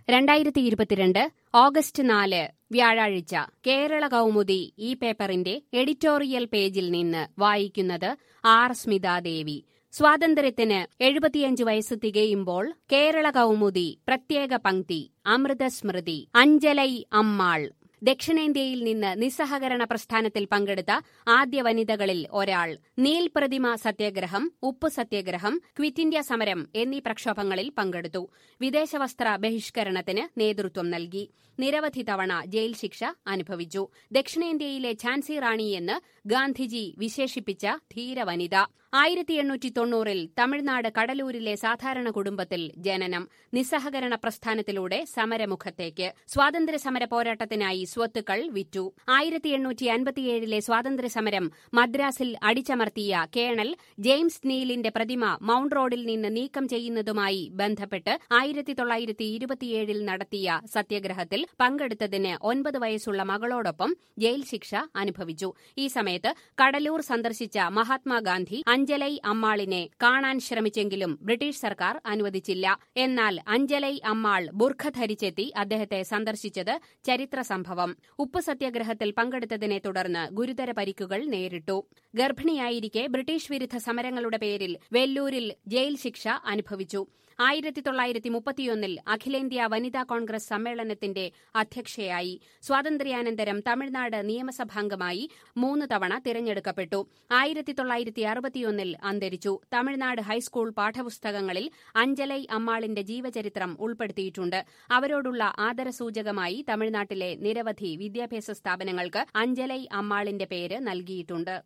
രണ്ടായിരത്തി ഇരുപത്തിരണ്ട് ഓഗസ്റ്റ് നാല് വ്യാഴാഴ്ച കേരള കൗമുദി ഈ പേപ്പറിന്റെ എഡിറ്റോറിയൽ പേജിൽ നിന്ന് വായിക്കുന്നത് ആർ സ്മിതാദേവി സ്വാതന്ത്ര്യത്തിന് എഴുപത്തിയഞ്ച് വയസ്സ് തികയുമ്പോൾ കേരള കൗമുദി പ്രത്യേക പങ്ക്തി അമൃതസ്മൃതി അഞ്ജലൈ അമ്മാൾ ദക്ഷിണേന്ത്യയിൽ നിന്ന് നിസ്സഹകരണ പ്രസ്ഥാനത്തിൽ പങ്കെടുത്ത ആദ്യ വനിതകളിൽ ഒരാൾ നീൽ പ്രതിമ സത്യാഗ്രഹം ഉപ്പ് സത്യാഗ്രഹം ക്വിറ്റ് ഇന്ത്യ സമരം എന്നീ പ്രക്ഷോഭങ്ങളിൽ പങ്കെടുത്തു വിദേശവസ്ത്ര ബഹിഷ്കരണത്തിന് നേതൃത്വം നൽകി നിരവധി തവണ ജയിൽ ശിക്ഷ അനുഭവിച്ചു ദക്ഷിണേന്ത്യയിലെ ഝാൻസി റാണി എന്ന് ഗാന്ധിജി വിശേഷിപ്പിച്ച ധീരവനിത ആയിരത്തി എണ്ണൂറ്റി തൊണ്ണൂറിൽ തമിഴ്നാട് കടലൂരിലെ സാധാരണ കുടുംബത്തിൽ ജനനം നിസ്സഹകരണ പ്രസ്ഥാനത്തിലൂടെ സമരമുഖത്തേക്ക് സ്വാതന്ത്ര്യ സമര പോരാട്ടത്തിനായി സ്വത്തുക്കൾ വിറ്റു ആയിരത്തി എണ്ണൂറ്റി അൻപത്തിയേഴിലെ സ്വാതന്ത്ര്യ സമരം മദ്രാസിൽ അടിച്ചമർത്തിയ കേണൽ ജെയിംസ് നീലിന്റെ പ്രതിമ മൌണ്ട് റോഡിൽ നിന്ന് നീക്കം ചെയ്യുന്നതുമായി ബന്ധപ്പെട്ട് ആയിരത്തി തൊള്ളായിരത്തി ഇരുപത്തിയേഴിൽ നടത്തിയ സത്യാഗ്രഹത്തിൽ പങ്കെടുത്തതിന് ഒൻപത് വയസ്സുള്ള മകളോടൊപ്പം ജയിൽ ശിക്ഷ അനുഭവിച്ചു ഈ സമയത്ത് കടലൂർ സന്ദർശിച്ച മഹാത്മാഗാന്ധി അഞ്ജലൈ അമ്മാളിനെ കാണാൻ ശ്രമിച്ചെങ്കിലും ബ്രിട്ടീഷ് സർക്കാർ അനുവദിച്ചില്ല എന്നാൽ അഞ്ജലൈ അമ്മാൾ ബുർഖ ധരിച്ചെത്തി അദ്ദേഹത്തെ സന്ദർശിച്ചത് ചരിത്ര സംഭവം ഉപ്പ് സത്യാഗ്രഹത്തിൽ പങ്കെടുത്തതിനെ തുടർന്ന് ഗുരുതര പരിക്കുകൾ നേരിട്ടു ഗർഭിണിയായിരിക്കെ ബ്രിട്ടീഷ് വിരുദ്ധ സമരങ്ങളുടെ പേരിൽ വെല്ലൂരിൽ ജയിൽ ശിക്ഷ അനുഭവിച്ചു ആയിരത്തി തൊള്ളായിരത്തി മുപ്പത്തിയൊന്നിൽ അഖിലേന്ത്യാ വനിതാ കോൺഗ്രസ് സമ്മേളനത്തിന്റെ അധ്യക്ഷയായി സ്വാതന്ത്ര്യാനന്തരം തമിഴ്നാട് നിയമസഭാംഗമായി മൂന്ന് തവണ തിരഞ്ഞെടുക്കപ്പെട്ടു ആയിരത്തി തൊള്ളായിരത്തി അറുപത്തിയൊന്നിൽ അന്തരിച്ചു തമിഴ്നാട് ഹൈസ്കൂൾ പാഠപുസ്തകങ്ങളിൽ അഞ്ജലൈ അമ്മാളിന്റെ ജീവചരിത്രം ഉൾപ്പെടുത്തിയിട്ടുണ്ട് അവരോടുള്ള ആദരസൂചകമായി തമിഴ്നാട്ടിലെ നിരവധി വിദ്യാഭ്യാസ സ്ഥാപനങ്ങൾക്ക് അഞ്ജലൈ അമ്മാളിന്റെ പേര് നൽകിയിട്ടുണ്ട്